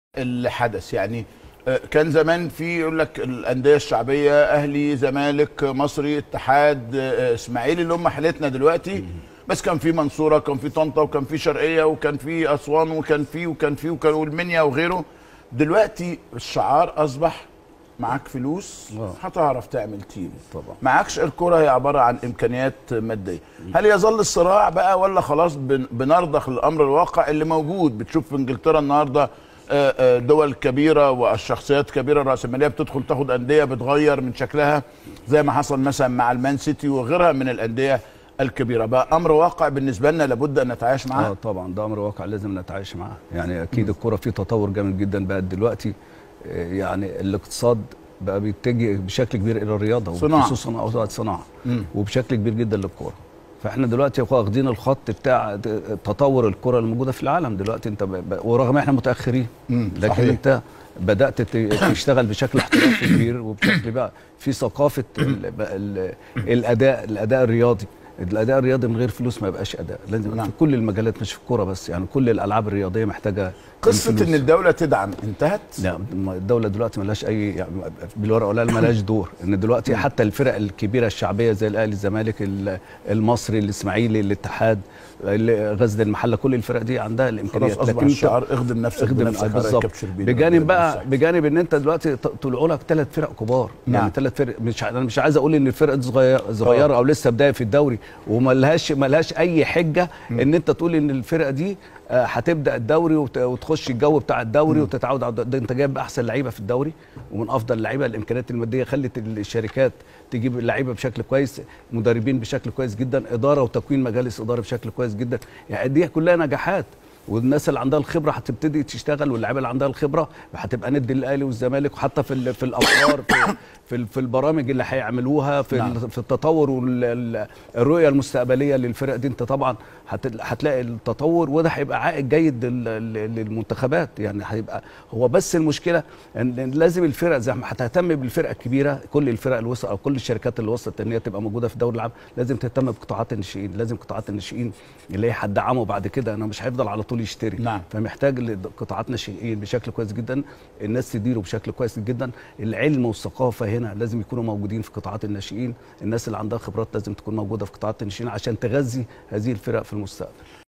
اللي حدث يعني آه، كان زمان في يقول لك الانديه الشعبيه اهلي زمالك مصري اتحاد آه، اسماعيلي اللي هم حالتنا دلوقتي بس كان في منصوره كان في طنطا وكان في شرقيه وكان في اسوان وكان في وكان في وكان والمنيا وغيره دلوقتي الشعار اصبح معاك فلوس آه. هتعرف تعمل تيم طبعا. معكش الكرة هي عبارة عن إمكانيات مادية هل يظل الصراع بقى ولا خلاص بن- بنرضخ للأمر الواقع اللي موجود بتشوف في إنجلترا النهاردة آه، آه، دول كبيرة والشخصيات كبيرة الرأسمالية بتدخل تاخد أندية بتغير من شكلها زي ما حصل مثلا مع المان سيتي وغيرها من الأندية الكبيرة بقى أمر واقع بالنسبة لنا لابد أن نتعايش اه معاه طبعا ده امر واقع لازم نتعايش معاه يعني اكيد الكره فيه تطور جامد جدا بقى دلوقتي آه، يعني الاقتصاد بقى بيتجه بشكل كبير الى الرياضه صناعة. وخصوصا اوساط صناعه مم. وبشكل كبير جدا للكوره فاحنا دلوقتي واخدين الخط بتاع د- تطور الكره الموجوده في العالم دلوقتي انت ب... ب... ورغم احنا متاخرين مم، لكن صحيح. انت بدات ت- تشتغل بشكل احترافي كبير وبشكل بقى في ثقافه ال... بقى ال... الاداء الاداء الرياضي الاداء الرياضي من غير فلوس ما يبقاش اداء لازم نعم. في كل المجالات مش في الكوره بس يعني كل الالعاب الرياضيه محتاجه قصة الفلوس. إن الدولة تدعم انتهت لا ما الدولة دلوقتي ملهاش أي يعني بالورقة والقلم ملهاش دور، إن دلوقتي حتى الفرق الكبيرة الشعبية زي الأهلي الزمالك ال- المصري الإسماعيلي الاتحاد ال- غزل المحلة كل الفرق دي عندها خلاص الإمكانيات أصبح أنت الشعار اخدم نفسك اخدم بنفسك على بالظبط كابتن شربيني. بجانب بقى بالظبط. بجانب ان انت دلوقتي ط- طلعوا لك ثلاث فرق كبار نعم. يعني ثلاث فرق مش ع- انا مش عايز اقول ان الفرقه دي صغيره صغيره او لسه بدايه في الدوري وما لهاش ما لهاش اي حجه ان انت تقول ان الفرقه دي آه، هتبدا الدوري وت- وتخش الجو بتاع الدوري وتتعود على ده انت جايب احسن لعيبه في الدوري ومن افضل اللعيبه الامكانيات الماديه خلت الشركات تجيب اللعيبه بشكل كويس مدربين بشكل كويس جدا اداره وتكوين مجالس اداره بشكل كويس جدا يعني دي كلها نجاحات والناس اللي عندها الخبره هتبتدي تشتغل واللعيبه اللي عندها الخبره هتبقى ند الاهلي والزمالك وحتى في ال- في الافكار في, في, ال- في البرامج اللي هيعملوها في نعم. ال- في التطور والرؤيه المستقبليه للفرق دي انت طبعا هت- هتلاقي التطور وده هيبقى عائد جيد لل- لل- للمنتخبات يعني هيبقى هو بس المشكله ان إن لازم الفرق زي ما هتهتم بالفرقه الكبيره كل الفرق اللي وصل او كل الشركات اللي وصلت ان هي تبقى موجوده في دوري العام لازم تهتم بقطاعات الناشئين لازم قطاعات الناشئين اللي هي هتدعمه بعد كده انا مش هيفضل على طول يشتري نعم. فمحتاج قطاعات ناشئين بشكل كويس جدا الناس تديره بشكل كويس جدا العلم والثقافه هنا لازم يكونوا موجودين في قطاعات الناشئين الناس اللي عندها خبرات لازم تكون موجوده في قطاعات الناشئين عشان تغذي هذه الفرق في المستقبل